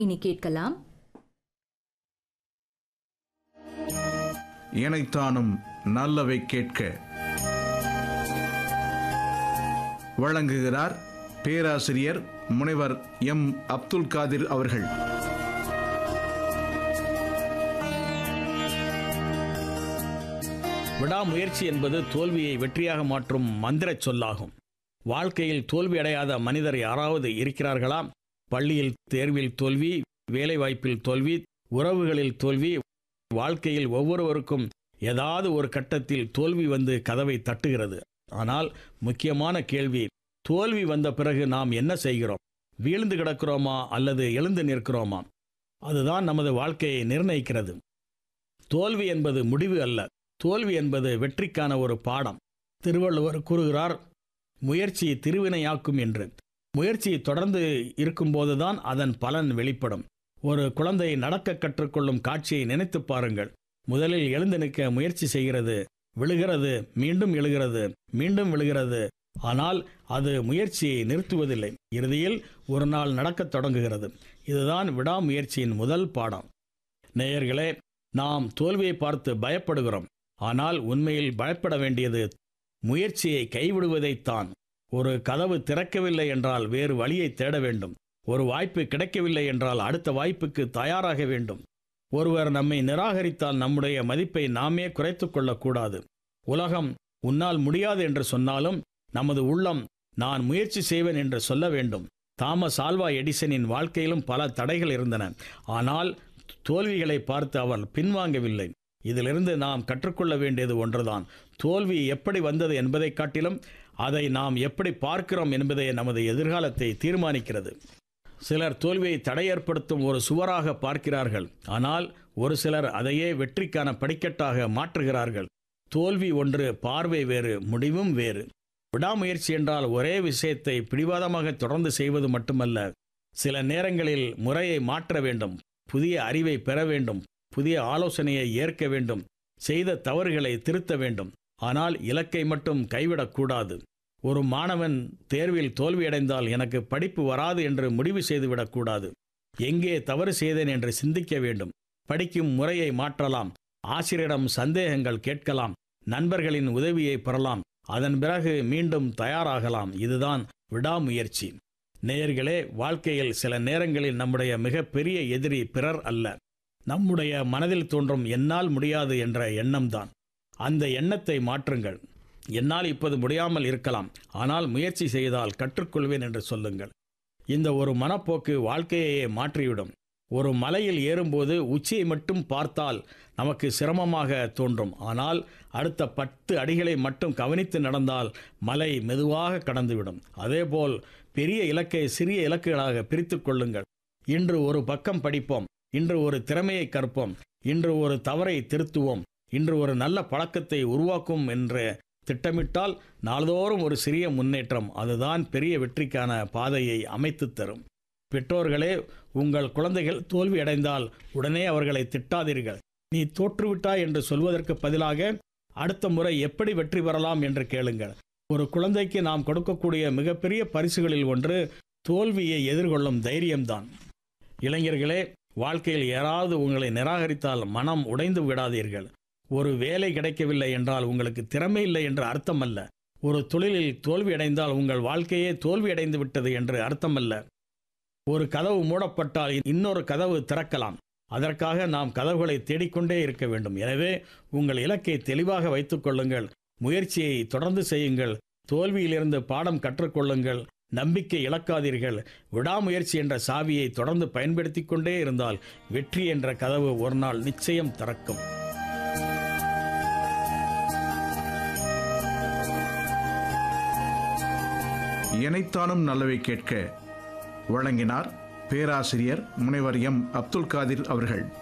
இனி கேட்கலாம் இணைத்தானும் நல்லவை கேட்க வழங்குகிறார் பேராசிரியர் முனைவர் எம் அப்துல் காதிர் அவர்கள் விடாமுயற்சி என்பது தோல்வியை வெற்றியாக மாற்றும் மந்திரச் சொல்லாகும் வாழ்க்கையில் தோல்வி அடையாத மனிதர் யாராவது இருக்கிறார்களா பள்ளியில் தேர்வில் தோல்வி வேலைவாய்ப்பில் தோல்வி உறவுகளில் தோல்வி வாழ்க்கையில் ஒவ்வொருவருக்கும் ஏதாவது ஒரு கட்டத்தில் தோல்வி வந்து கதவை தட்டுகிறது ஆனால் முக்கியமான கேள்வி தோல்வி வந்த பிறகு நாம் என்ன செய்கிறோம் வீழ்ந்து கிடக்கிறோமா அல்லது எழுந்து நிற்கிறோமா அதுதான் நமது வாழ்க்கையை நிர்ணயிக்கிறது தோல்வி என்பது முடிவு அல்ல தோல்வி என்பது வெற்றிக்கான ஒரு பாடம் திருவள்ளுவர் கூறுகிறார் முயற்சி திருவினையாக்கும் என்று முயற்சி தொடர்ந்து இருக்கும்போதுதான் அதன் பலன் வெளிப்படும் ஒரு குழந்தை நடக்க கற்றுக்கொள்ளும் காட்சியை நினைத்து பாருங்கள் முதலில் எழுந்து நிற்க முயற்சி செய்கிறது விழுகிறது மீண்டும் எழுகிறது மீண்டும் விழுகிறது ஆனால் அது முயற்சியை நிறுத்துவதில்லை இறுதியில் ஒரு நாள் நடக்கத் தொடங்குகிறது இதுதான் விடாமுயற்சியின் முதல் பாடம் நேயர்களே நாம் தோல்வியை பார்த்து பயப்படுகிறோம் ஆனால் உண்மையில் பயப்பட வேண்டியது முயற்சியை கைவிடுவதைத்தான் ஒரு கதவு திறக்கவில்லை என்றால் வேறு வழியை தேட வேண்டும் ஒரு வாய்ப்பு கிடைக்கவில்லை என்றால் அடுத்த வாய்ப்புக்கு தயாராக வேண்டும் ஒருவர் நம்மை நிராகரித்தால் நம்முடைய மதிப்பை நாமே குறைத்துக் கொள்ளக்கூடாது உலகம் உன்னால் முடியாது என்று சொன்னாலும் நமது உள்ளம் நான் முயற்சி செய்வேன் என்று சொல்ல வேண்டும் தாமஸ் ஆல்வா எடிசனின் வாழ்க்கையிலும் பல தடைகள் இருந்தன ஆனால் தோல்விகளை பார்த்து அவர் பின்வாங்கவில்லை இதிலிருந்து நாம் கற்றுக்கொள்ள வேண்டியது ஒன்றுதான் தோல்வி எப்படி வந்தது என்பதைக் காட்டிலும் அதை நாம் எப்படி பார்க்கிறோம் என்பதே நமது எதிர்காலத்தை தீர்மானிக்கிறது சிலர் தோல்வியை தடை ஏற்படுத்தும் ஒரு சுவராக பார்க்கிறார்கள் ஆனால் ஒரு சிலர் அதையே வெற்றிக்கான படிக்கட்டாக மாற்றுகிறார்கள் தோல்வி ஒன்று பார்வை வேறு முடிவும் வேறு விடாமுயற்சி என்றால் ஒரே விஷயத்தை பிடிவாதமாக தொடர்ந்து செய்வது மட்டுமல்ல சில நேரங்களில் முறையை மாற்ற வேண்டும் புதிய அறிவை பெற வேண்டும் புதிய ஆலோசனையை ஏற்க வேண்டும் செய்த தவறுகளை திருத்த வேண்டும் ஆனால் இலக்கை மட்டும் கைவிடக்கூடாது ஒரு மாணவன் தேர்வில் தோல்வியடைந்தால் எனக்கு படிப்பு வராது என்று முடிவு செய்துவிடக்கூடாது எங்கே தவறு செய்தேன் என்று சிந்திக்க வேண்டும் படிக்கும் முறையை மாற்றலாம் ஆசிரியரிடம் சந்தேகங்கள் கேட்கலாம் நண்பர்களின் உதவியை பெறலாம் அதன் பிறகு மீண்டும் தயாராகலாம் இதுதான் விடாமுயற்சி நேயர்களே வாழ்க்கையில் சில நேரங்களில் நம்முடைய மிகப்பெரிய எதிரி பிறர் அல்ல நம்முடைய மனதில் தோன்றும் என்னால் முடியாது என்ற எண்ணம்தான் அந்த எண்ணத்தை மாற்றுங்கள் என்னால் இப்போது முடியாமல் இருக்கலாம் ஆனால் முயற்சி செய்தால் கற்றுக்கொள்வேன் என்று சொல்லுங்கள் இந்த ஒரு மனப்போக்கு வாழ்க்கையையே மாற்றிவிடும் ஒரு மலையில் ஏறும்போது உச்சியை மட்டும் பார்த்தால் நமக்கு சிரமமாக தோன்றும் ஆனால் அடுத்த பத்து அடிகளை மட்டும் கவனித்து நடந்தால் மலை மெதுவாக கடந்துவிடும் அதேபோல் பெரிய இலக்கை சிறிய இலக்குகளாக பிரித்து கொள்ளுங்கள் இன்று ஒரு பக்கம் படிப்போம் இன்று ஒரு திறமையை கற்போம் இன்று ஒரு தவறை திருத்துவோம் இன்று ஒரு நல்ல பழக்கத்தை உருவாக்கும் என்று திட்டமிட்டால் நாள்தோறும் ஒரு சிறிய முன்னேற்றம் அதுதான் பெரிய வெற்றிக்கான பாதையை அமைத்து தரும் பெற்றோர்களே உங்கள் குழந்தைகள் தோல்வி அடைந்தால் உடனே அவர்களை திட்டாதீர்கள் நீ தோற்றுவிட்டாய் என்று சொல்வதற்கு பதிலாக அடுத்த முறை எப்படி வெற்றி பெறலாம் என்று கேளுங்கள் ஒரு குழந்தைக்கு நாம் கொடுக்கக்கூடிய மிகப்பெரிய பரிசுகளில் ஒன்று தோல்வியை எதிர்கொள்ளும் தைரியம்தான் இளைஞர்களே வாழ்க்கையில் யாராவது உங்களை நிராகரித்தால் மனம் உடைந்து விடாதீர்கள் ஒரு வேலை கிடைக்கவில்லை என்றால் உங்களுக்கு திறமை இல்லை என்று அர்த்தமல்ல ஒரு தொழிலில் தோல்வி அடைந்தால் உங்கள் வாழ்க்கையே தோல்வி அடைந்து விட்டது என்று அர்த்தமல்ல ஒரு கதவு மூடப்பட்டால் இன்னொரு கதவு திறக்கலாம் அதற்காக நாம் கதவுகளை தேடிக்கொண்டே இருக்க வேண்டும் எனவே உங்கள் இலக்கை தெளிவாக வைத்துக் கொள்ளுங்கள் முயற்சியை தொடர்ந்து செய்யுங்கள் தோல்வியிலிருந்து பாடம் கற்றுக்கொள்ளுங்கள் நம்பிக்கை இழக்காதீர்கள் விடாமுயற்சி என்ற சாவியை தொடர்ந்து பயன்படுத்தி கொண்டே இருந்தால் வெற்றி என்ற கதவு ஒரு நாள் நிச்சயம் திறக்கும் இணைத்தானும் நல்லவை கேட்க வழங்கினார் பேராசிரியர் முனைவர் எம் அப்துல் காதிர் அவர்கள்